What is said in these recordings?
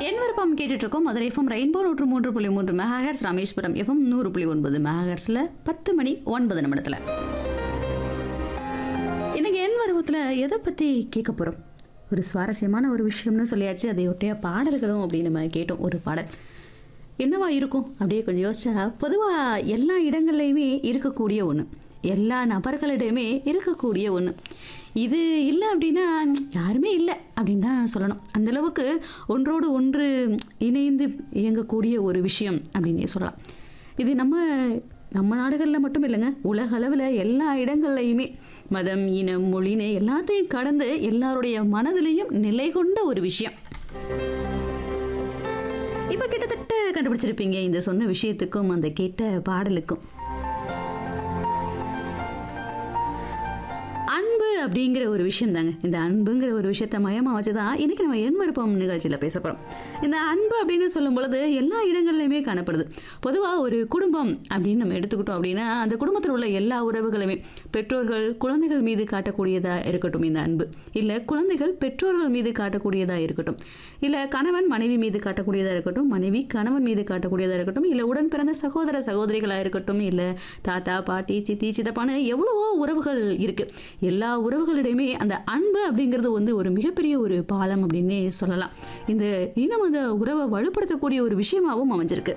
என் விருப்பம் கேட்டுட்டு இருக்கோம் மதுரை எஃப்எம் ரெயின்போ நூற்று மூன்று புள்ளி மூன்று மெகாஹெட்ஸ் ராமேஸ்வரம் எஃப்எம் நூறு புள்ளி ஒன்பது மெகாஹெட்ஸில் பத்து மணி ஒன்பது நிமிடத்தில் இன்னைக்கு என் விருப்பத்தில் எதை பற்றி கேட்க போகிறோம் ஒரு சுவாரஸ்யமான ஒரு விஷயம்னு சொல்லியாச்சு அதை ஒட்டிய பாடல்களும் அப்படின்னு நம்ம கேட்டோம் ஒரு பாடல் என்னவா இருக்கும் அப்படியே கொஞ்சம் யோசிச்சா பொதுவாக எல்லா இடங்கள்லையுமே இருக்கக்கூடிய ஒன்று எல்லா நபர்களிடமே இருக்கக்கூடிய ஒன்று இது இல்லை அப்படின்னா யாருமே இல்லை அப்படின்னு தான் சொல்லணும் அந்த அளவுக்கு ஒன்றோடு ஒன்று இணைந்து இயங்கக்கூடிய ஒரு விஷயம் அப்படின்னே சொல்லலாம் இது நம்ம நம்ம நாடுகளில் மட்டும் இல்லைங்க உலக அளவில் எல்லா இடங்கள்லையுமே மதம் இனம் மொழின்னு எல்லாத்தையும் கடந்து எல்லாருடைய மனதிலையும் நிலை கொண்ட ஒரு விஷயம் இப்போ கிட்டத்தட்ட கண்டுபிடிச்சிருப்பீங்க இந்த சொன்ன விஷயத்துக்கும் அந்த கேட்ட பாடலுக்கும் அன்பு அப்படிங்கிற ஒரு விஷயம் தாங்க இந்த அன்புங்கிற ஒரு விஷயத்த மயமாக வச்சு தான் இன்றைக்கி நம்ம என் விருப்பம் நிகழ்ச்சியில் பேச போகிறோம் இந்த அன்பு அப்படின்னு சொல்லும் பொழுது எல்லா இடங்கள்லையுமே காணப்படுது பொதுவாக ஒரு குடும்பம் அப்படின்னு நம்ம எடுத்துக்கிட்டோம் அப்படின்னா அந்த குடும்பத்தில் உள்ள எல்லா உறவுகளுமே பெற்றோர்கள் குழந்தைகள் மீது காட்டக்கூடியதாக இருக்கட்டும் இந்த அன்பு இல்லை குழந்தைகள் பெற்றோர்கள் மீது காட்டக்கூடியதாக இருக்கட்டும் இல்லை கணவன் மனைவி மீது காட்டக்கூடியதாக இருக்கட்டும் மனைவி கணவன் மீது காட்டக்கூடியதாக இருக்கட்டும் இல்லை உடன் பிறந்த சகோதர சகோதரிகளாக இருக்கட்டும் இல்லை தாத்தா பாட்டி சித்தி சித்தப்பான்னு எவ்வளவோ உறவுகள் இருக்குது எல்லா உறவுகளிடையுமே அந்த அன்பு அப்படிங்கிறது வந்து ஒரு மிகப்பெரிய ஒரு பாலம் அப்படின்னே சொல்லலாம் இந்த இன்னும் அந்த உறவை வலுப்படுத்தக்கூடிய ஒரு விஷயமாகவும் அமைஞ்சிருக்கு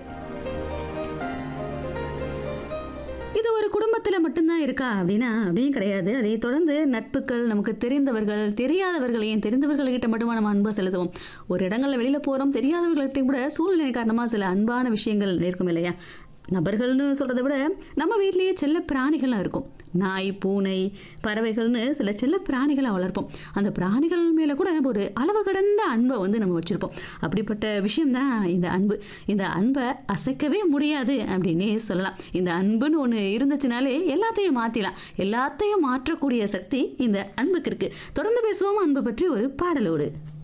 இது ஒரு குடும்பத்தில் மட்டும்தான் இருக்கா அப்படின்னா அப்படின்னு கிடையாது அதை தொடர்ந்து நட்புகள் நமக்கு தெரிந்தவர்கள் தெரியாதவர்களையும் தெரிந்தவர்கள்கிட்ட மட்டுமா நம்ம அன்பை செலுத்துவோம் ஒரு இடங்களில் வெளியில் போகிறோம் தெரியாதவர்கள்ட்டையும் கூட சூழ்நிலை காரணமாக சில அன்பான விஷயங்கள் இருக்கும் இல்லையா நபர்கள்னு சொல்கிறத விட நம்ம வீட்லேயே செல்ல பிராணிகள்லாம் இருக்கும் நாய் பூனை பறவைகள்னு சில செல்ல பிராணிகளை வளர்ப்போம் அந்த பிராணிகள் மேலே கூட நம்ம ஒரு அளவு கடந்த அன்பை வந்து நம்ம வச்சுருப்போம் அப்படிப்பட்ட விஷயம்தான் இந்த அன்பு இந்த அன்பை அசைக்கவே முடியாது அப்படின்னே சொல்லலாம் இந்த அன்புன்னு ஒன்று இருந்துச்சுனாலே எல்லாத்தையும் மாற்றிடலாம் எல்லாத்தையும் மாற்றக்கூடிய சக்தி இந்த அன்புக்கு இருக்குது தொடர்ந்து பேசுவோம் அன்பு பற்றி ஒரு பாடலோடு